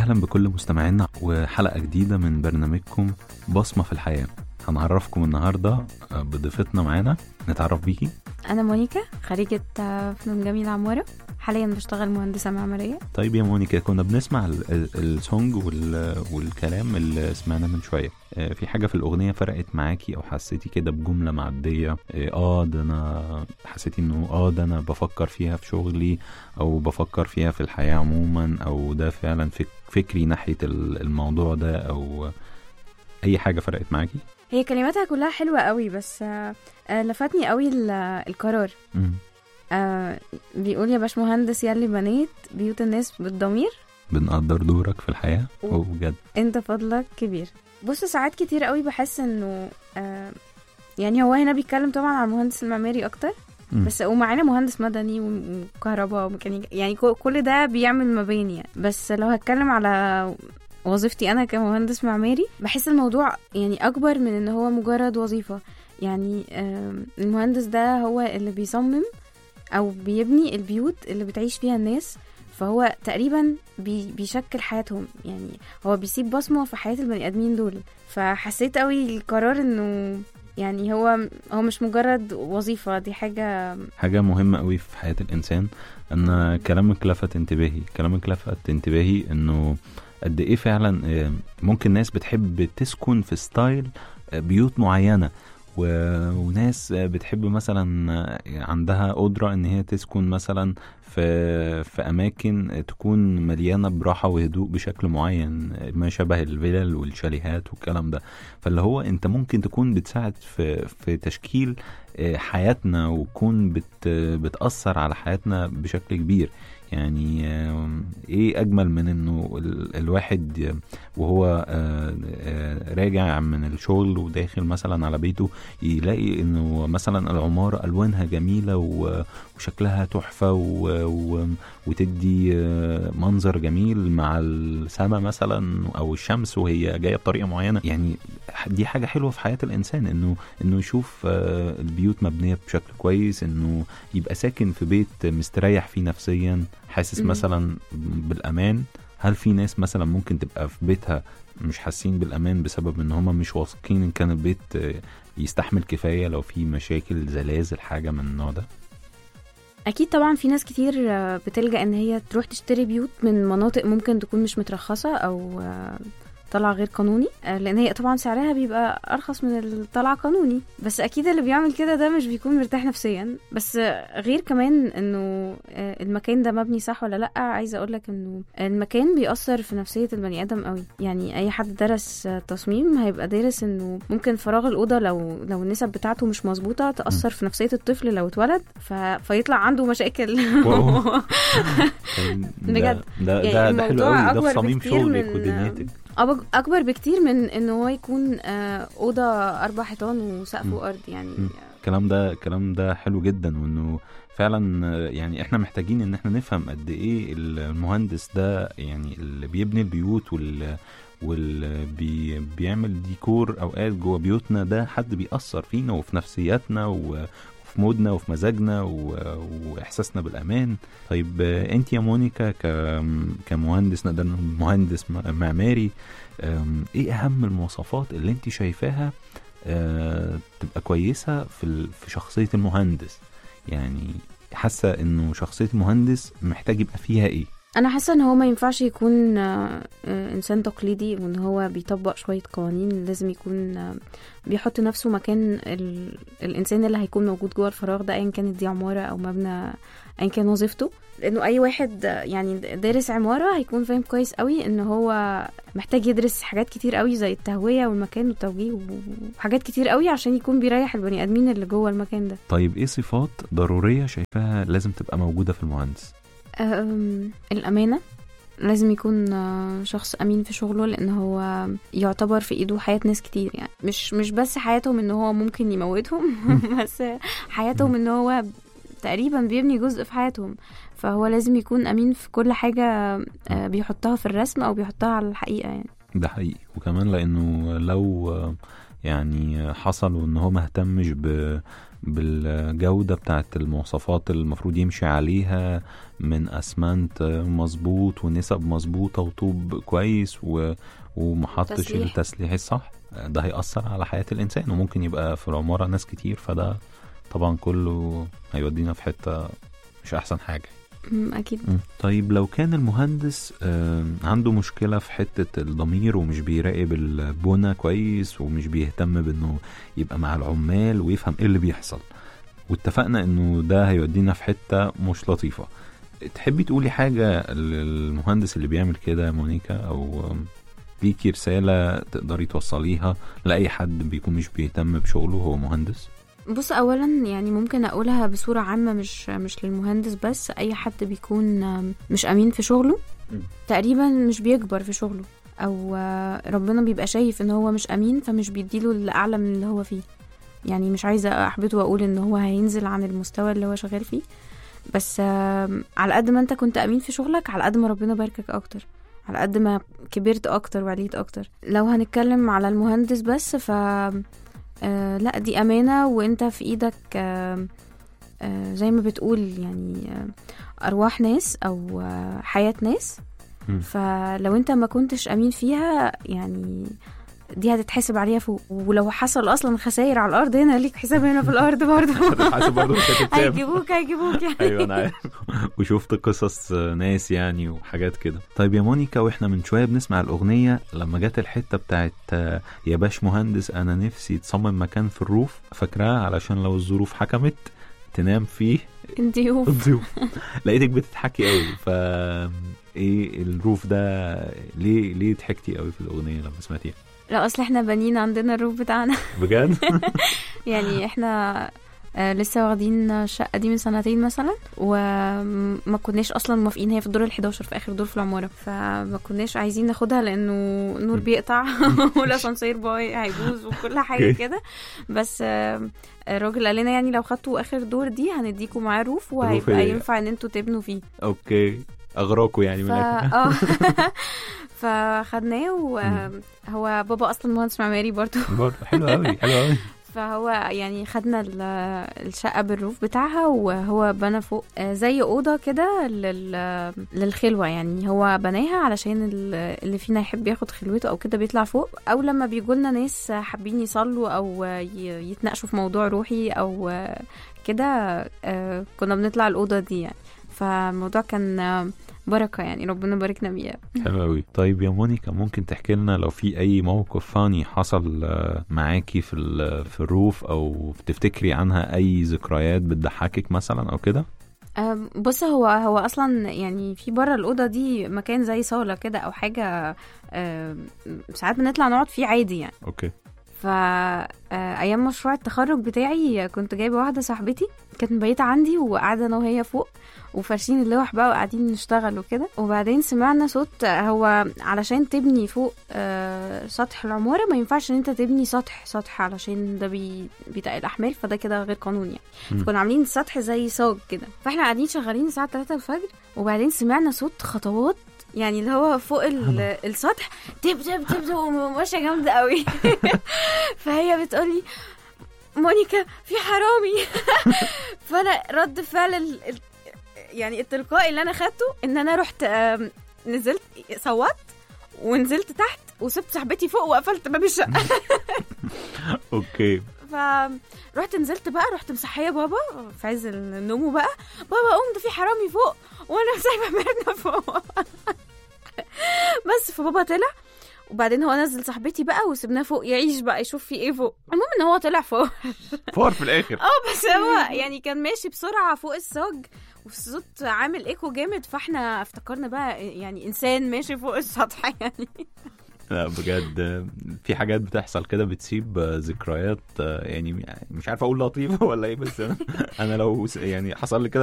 وسهلا بكل مستمعينا وحلقة جديدة من برنامجكم بصمة في الحياة هنعرفكم النهاردة بضيفتنا معانا نتعرف بيكي أنا مونيكا خريجة فنون جميل عمارة حاليا بشتغل مهندسة معمارية طيب يا مونيكا كنا بنسمع ال- ال- السونج وال- والكلام اللي سمعناه من شوية آه، في حاجة في الأغنية فرقت معاكي أو حسيتي كده بجملة معدية آه، اه ده أنا حسيتي إنه اه ده أنا بفكر فيها في شغلي أو بفكر فيها في الحياة عموما أو ده فعلا فك فكري ناحية ال- الموضوع ده أو أي حاجة فرقت معاكي هي كلماتها كلها حلوة قوي بس آه، آه، لفتني قوي ال- القرار مم. آه، بيقول يا باشمهندس ياللي بنيت بيوت الناس بالضمير بنقدر دورك في الحياة و- وبجد انت فضلك كبير بص ساعات كتير قوي بحس انه آه، يعني هو هنا بيتكلم طبعا عن المهندس المعماري اكتر مم. بس ومعانا مهندس مدني وكهرباء وميكانيكا يعني كو- كل ده بيعمل مباني يعني بس لو هتكلم على وظيفتي انا كمهندس معماري بحس الموضوع يعني اكبر من ان هو مجرد وظيفة يعني آم، المهندس ده هو اللي بيصمم او بيبني البيوت اللي بتعيش فيها الناس فهو تقريبا بي بيشكل حياتهم يعني هو بيسيب بصمة في حياة البني ادمين دول فحسيت قوي القرار انه يعني هو هو مش مجرد وظيفة دي حاجة حاجة مهمة قوي في حياة الإنسان أن كلامك لفت انتباهي كلامك لفت انتباهي أنه قد إيه فعلا آه، ممكن ناس بتحب تسكن في ستايل آه، بيوت معينة و- وناس آه، بتحب مثلا آه، عندها قدرة ان هي تسكن مثلا في في اماكن تكون مليانه براحه وهدوء بشكل معين ما شبه الفلل والشاليهات والكلام ده فاللي هو انت ممكن تكون بتساعد في في تشكيل آه، حياتنا وتكون بت بتاثر على حياتنا بشكل كبير يعني آم، ايه اجمل من انه ال- الواحد ي- وهو آه، آه، راجع من الشغل وداخل مثلا على بيته يلاقي انه مثلا العماره الوانها جميله و- وشكلها تحفه و- و- وتدي آه، منظر جميل مع السماء مثلا او الشمس وهي جايه بطريقه معينه يعني دي حاجه حلوه في حياه الانسان انه انه يشوف آه، البيوت مبنيه بشكل كويس انه يبقى ساكن في بيت مستريح فيه نفسيا حاسس مم. مثلا بالامان هل في ناس مثلا ممكن تبقى في بيتها مش حاسين بالامان بسبب ان هم مش واثقين ان كان البيت آه، يستحمل كفايه لو في مشاكل زلازل حاجه من النوع ده اكيد طبعا في ناس كتير آه، بتلجأ ان هي تروح تشتري بيوت من مناطق ممكن تكون مش مترخصة او آه، طلع غير قانوني آه، لان هي طبعا سعرها بيبقى ارخص من الطلع قانوني بس اكيد اللي بيعمل كده ده مش بيكون مرتاح نفسيا بس آه، غير كمان انه آه، المكان ده مبني صح ولا لا عايزه اقول لك انه المكان بيأثر في نفسيه البني ادم قوي يعني اي حد درس آه، تصميم هيبقى دارس انه ممكن فراغ الاوضه لو لو النسب بتاعته مش مظبوطه تأثر في نفسيه الطفل لو اتولد ف... فيطلع عنده مشاكل واو. بجد. ده ده, يعني ده, ده حلو الموضوع قوي ده في أكبر صميم بكتير شغلك من- ودنيتك أبج- اكبر بكتير من ان هو يكون آه، اوضه اربع حيطان وسقف مم. وارض يعني مم. الكلام ده الكلام ده حلو جدا وانه فعلا آه، يعني احنا محتاجين ان احنا نفهم قد ايه المهندس ده يعني اللي بيبني البيوت وال واللي بي بيعمل ديكور اوقات جوه بيوتنا ده حد بيأثر فينا وفي نفسياتنا و- وفي مودنا وفي مزاجنا و- واحساسنا بالامان طيب آه، انت يا مونيكا ك- كمهندس نقدر نقول مهندس م- معماري آم، ايه اهم المواصفات اللي انت شايفاها آه، تبقى كويسه في ال- في شخصيه المهندس يعني حاسه انه شخصيه المهندس محتاج يبقى فيها ايه انا حاسه ان هو ما ينفعش يكون آه، آه، انسان تقليدي وان هو بيطبق شويه قوانين لازم يكون آه، بيحط نفسه مكان ال... الانسان اللي هيكون موجود جوه الفراغ ده ايا كانت دي عماره او مبنى ايا كان وظيفته لانه اي واحد آه، يعني دارس عماره هيكون فاهم كويس قوي ان هو محتاج يدرس حاجات كتير قوي زي التهويه والمكان والتوجيه وحاجات كتير قوي عشان يكون بيريح البني ادمين اللي جوه المكان ده طيب ايه صفات ضروريه شايفاها لازم تبقى موجوده في المهندس أم، الأمانة لازم يكون آه، شخص أمين في شغله لأن هو يعتبر في إيده حياة ناس كتير يعني مش مش بس حياتهم إن هو ممكن يموتهم بس حياتهم إن هو تقريبا بيبني جزء في حياتهم فهو لازم يكون أمين في كل حاجة آه، بيحطها في الرسم أو بيحطها على الحقيقة يعني ده حقيقي وكمان لانه لو آه، يعني حصل وان هو ما اهتمش ب بالجودة بتاعت المواصفات اللي المفروض يمشي عليها من أسمنت مظبوط ونسب مظبوطة وطوب كويس و... ومحطش تسليح. التسليح الصح ده هيأثر على حياة الإنسان وممكن يبقى في العمارة ناس كتير فده طبعا كله هيودينا في حتة مش أحسن حاجة مم، اكيد مم. طيب لو كان المهندس آه، عنده مشكلة في حتة الضمير ومش بيراقب البنى كويس ومش بيهتم بانه يبقى مع العمال ويفهم ايه اللي بيحصل واتفقنا انه ده هيودينا في حتة مش لطيفة تحبي تقولي حاجة للمهندس اللي بيعمل كده يا مونيكا او آم، ليكي رسالة تقدري توصليها لأي حد بيكون مش بيهتم بشغله هو مهندس بص اولا يعني ممكن اقولها بصوره عامه مش مش للمهندس بس اي حد بيكون آم، مش امين في شغله مم. تقريبا مش بيكبر في شغله او آه، ربنا بيبقى شايف ان هو مش امين فمش بيديله الاعلى من اللي هو فيه يعني مش عايزه احبطه واقول ان هو هينزل عن المستوى اللي هو شغال فيه بس آم، على قد ما انت كنت امين في شغلك على قد ما ربنا باركك اكتر على قد ما كبرت اكتر وعليت اكتر لو هنتكلم على المهندس بس ف آه لا دي امانه وانت في ايدك آه آه زي ما بتقول يعني آه ارواح ناس او آه حياه ناس مم. فلو انت ما كنتش امين فيها يعني دي هتتحسب عليها فوق ولو حصل اصلا خسائر على الارض هنا ليك حساب هنا في الارض برضه حاسب برضه مش هتتساب. هيجيبوك هيجيبوك يعني ايوه انا عارف وشفت قصص ناس يعني وحاجات كده طيب يا مونيكا واحنا من شويه بنسمع الاغنيه لما جت الحته بتاعت آه، يا باش مهندس انا نفسي تصمم مكان في الروف فاكراها علشان لو الظروف حكمت تنام فيه الضيوف الضيوف لقيتك بتضحكي قوي ف ايه الروف ده ليه ليه ضحكتي قوي في الاغنيه لما سمعتيها لا اصل احنا بنين عندنا الروف بتاعنا بجد يعني احنا آه، لسه واخدين الشقة دي من سنتين مثلا وما كناش اصلا موافقين هي في الدور ال11 في اخر دور في العمارة فما كناش عايزين ناخدها لانه النور م. بيقطع والاسانسير باي هيبوظ وكل حاجة أوكي. كده بس آه، الراجل قال لنا يعني لو خدتوا اخر دور دي هنديكوا معاه روف وهيبقى إيه؟ ينفع ان انتوا تبنوا فيه اوكي اغراكوا يعني ف... من الآخر. اه فخدناه وهو بابا اصلا مهندس معماري برضو برضه حلو قوي حلو قوي فهو يعني خدنا ال- الشقة بالروف بتاعها وهو بنى فوق آه، زي أوضة كده لل- للخلوة يعني هو بناها علشان ال- اللي فينا يحب ياخد خلوته أو كده بيطلع فوق أو لما بيجولنا ناس حابين يصلوا أو ي- يتناقشوا في موضوع روحي أو آه، كده آه، كنا بنطلع الأوضة دي يعني فالموضوع كان آه، بركة يعني ربنا باركنا بيها حلو قوي طيب يا مونيكا ممكن تحكي لنا لو في اي موقف فاني حصل آه، معاكي في ال- في الروف او تفتكري عنها اي ذكريات بتضحكك مثلا او كده أم، بص هو هو اصلا يعني في بره الاوضه دي مكان زي صاله كده او حاجه أم، ساعات بنطلع نقعد فيه عادي يعني اوكي ف آه، ايام مشروع التخرج بتاعي كنت جايبه واحده صاحبتي كانت مبيته عندي وقاعده انا وهي فوق وفارشين اللوح بقى وقاعدين نشتغل وكده وبعدين سمعنا صوت هو علشان تبني فوق آه، سطح العماره ما ينفعش ان انت تبني سطح سطح علشان ده بي بيتقل الاحمال فده كده غير قانوني يعني مم. فكنا عاملين السطح زي صاج كده فاحنا قاعدين شغالين الساعه 3 الفجر وبعدين سمعنا صوت خطوات يعني اللي هو فوق ال- السطح تب تب تب تب وماشيه جامده قوي فهي بتقولي مونيكا في حرامي فانا رد فعل ال... ال- يعني التلقائي اللي انا خدته ان انا رحت آم، نزلت صوت ونزلت تحت وسبت صاحبتي فوق وقفلت باب الشقه اوكي فرحت نزلت بقى رحت مصحيه بابا في عز النوم بقى بابا قوم ده في حرامي فوق وانا سايبه ميرنا فوق بس فبابا طلع وبعدين هو نزل صاحبتي بقى وسبناه فوق يعيش بقى يشوف في ايه فوق المهم ان هو طلع فوق فار في الاخر اه بس هو يعني كان ماشي بسرعه فوق الصاج والصوت عامل ايكو جامد فاحنا افتكرنا بقى يعني انسان ماشي فوق السطح يعني لا بجد في حاجات بتحصل كده بتسيب ذكريات يعني مش عارف اقول لطيفه ولا ايه بس انا لو يعني حصل لي كده